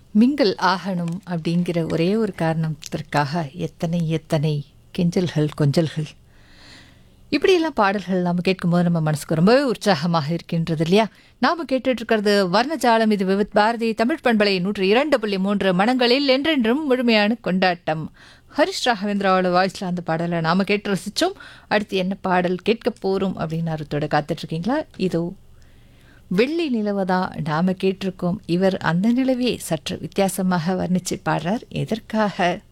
mingle ஆகணும் அப்படிங்கிற ஒரே ஒரு காரணத்திற்காக எத்தனை எத்தனை கெஞ்சல்கள் கொஞ்சல்கள் இப்படியெல்லாம் பாடல்கள் நாம் கேட்கும்போது நம்ம மனசுக்கு ரொம்பவே உற்சாகமாக இருக்கின்றது இல்லையா நாம் கேட்டுட்டு இருக்கிறது வர்ணஜாலம் இது விவித் பாரதி தமிழ் பண்பலை நூற்றி இரண்டு புள்ளி மூன்று மனங்களில் என்றென்றும் முழுமையான கொண்டாட்டம் ஹரிஷ் ராகவேந்திராவோட வாய்ஸில் அந்த பாடலை நாம் கேட்டு ரசித்தோம் அடுத்து என்ன பாடல் கேட்க போகிறோம் அப்படின்னு அர்த்தத்தோட காத்துட்ருக்கீங்களா இதோ வெள்ளி நிலவதா நாம கேட்டிருக்கோம் இவர் அந்த நிலவே சற்று வித்தியாசமாக வர்ணிச்சு பாடுறார் எதற்காக